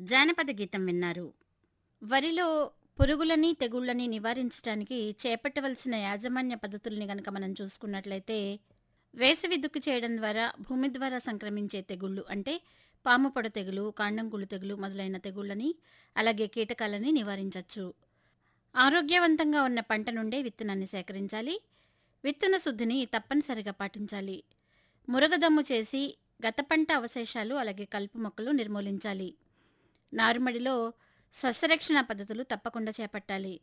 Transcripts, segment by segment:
జానపద గీతం విన్నారు వరిలో పురుగులని తెగుళ్ళని నివారించడానికి చేపట్టవలసిన యాజమాన్య పద్ధతుల్ని గనక మనం చూసుకున్నట్లయితే వేసవి దుక్కు చేయడం ద్వారా భూమి ద్వారా సంక్రమించే తెగుళ్ళు అంటే పాము పొడ తెగులు కాండంకుళ్ళు తెగులు మొదలైన తెగుళ్ళని అలాగే కీటకాలని నివారించవచ్చు ఆరోగ్యవంతంగా ఉన్న పంట నుండే విత్తనాన్ని సేకరించాలి విత్తన శుద్ధిని తప్పనిసరిగా పాటించాలి మురగదమ్ము చేసి గత పంట అవశేషాలు అలాగే కలుపు మొక్కలు నిర్మూలించాలి నారుమడిలో సస్యరక్షణ పద్ధతులు తప్పకుండా చేపట్టాలి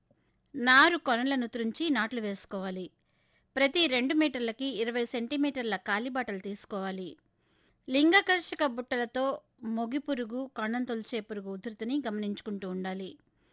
నారు కొనలను త్రుంచి నాట్లు వేసుకోవాలి ప్రతి రెండు మీటర్లకి ఇరవై సెంటీమీటర్ల కాలిబాటలు తీసుకోవాలి లింగకర్షక బుట్టలతో మొగి పురుగు కాండం తొలిచే పురుగు ఉధృతిని గమనించుకుంటూ ఉండాలి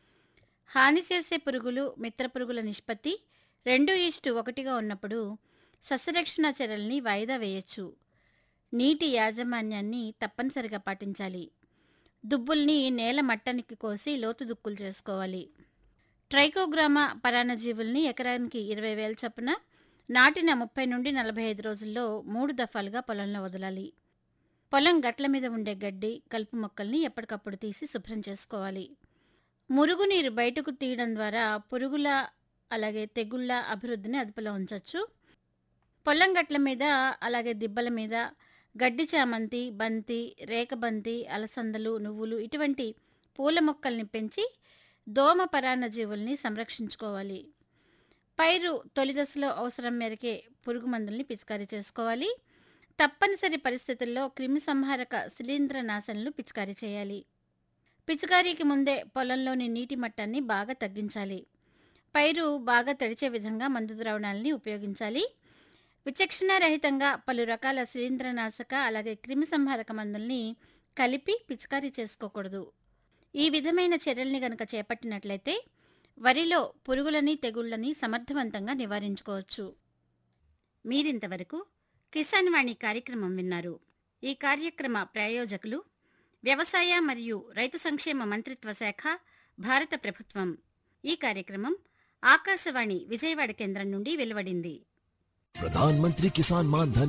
హాని చేసే పురుగులు మిత్ర పురుగుల నిష్పత్తి రెండు ఈస్టు ఒకటిగా ఉన్నప్పుడు సస్యరక్షణ చర్యల్ని వాయిదా వేయచ్చు నీటి యాజమాన్యాన్ని తప్పనిసరిగా పాటించాలి దుబ్బుల్ని నేల మట్టానికి కోసి లోతు దుక్కులు చేసుకోవాలి ట్రైకోగ్రామా పరాన్నజీవుల్ని ఎకరానికి ఇరవై వేల చొప్పున నాటిన ముప్పై నుండి నలభై ఐదు రోజుల్లో మూడు దఫాలుగా పొలంలో వదలాలి పొలం గట్ల మీద ఉండే గడ్డి కలుపు మొక్కల్ని ఎప్పటికప్పుడు తీసి శుభ్రం చేసుకోవాలి మురుగునీరు బయటకు తీయడం ద్వారా పురుగుల అలాగే తెగుళ్ళ అభివృద్ధిని అదుపులో ఉంచవచ్చు పొలం గట్ల మీద అలాగే దిబ్బల మీద గడ్డి చామంతి బంతి రేకబంతి అలసందలు నువ్వులు ఇటువంటి పూల మొక్కల్ని పెంచి దోమ పరాన్నజీవుల్ని సంరక్షించుకోవాలి పైరు తొలి దశలో అవసరం మేరకే పురుగు మందుల్ని పిచికారీ చేసుకోవాలి తప్పనిసరి పరిస్థితుల్లో క్రిమి సంహారక శిలీంద్ర నాశనలు పిచికారీ చేయాలి పిచికారీకి ముందే పొలంలోని నీటి మట్టాన్ని బాగా తగ్గించాలి పైరు బాగా తడిచే విధంగా మందు ద్రావణాలని ఉపయోగించాలి విచక్షణారహితంగా పలు రకాల శిలీంద్రనాశక అలాగే క్రిమి సంహారక మందుల్ని కలిపి పిచికారీ చేసుకోకూడదు ఈ విధమైన చర్యల్ని గనక చేపట్టినట్లయితే వరిలో పురుగులని తెగుళ్ళని సమర్థవంతంగా నివారించుకోవచ్చు మీరింతవరకు కిసాన్ వాణి కార్యక్రమం విన్నారు ఈ కార్యక్రమ ప్రాయోజకులు వ్యవసాయ మరియు రైతు సంక్షేమ మంత్రిత్వ శాఖ భారత ప్రభుత్వం ఈ కార్యక్రమం ఆకాశవాణి విజయవాడ కేంద్రం నుండి వెలువడింది प्रधानमंत्री किसान मान धन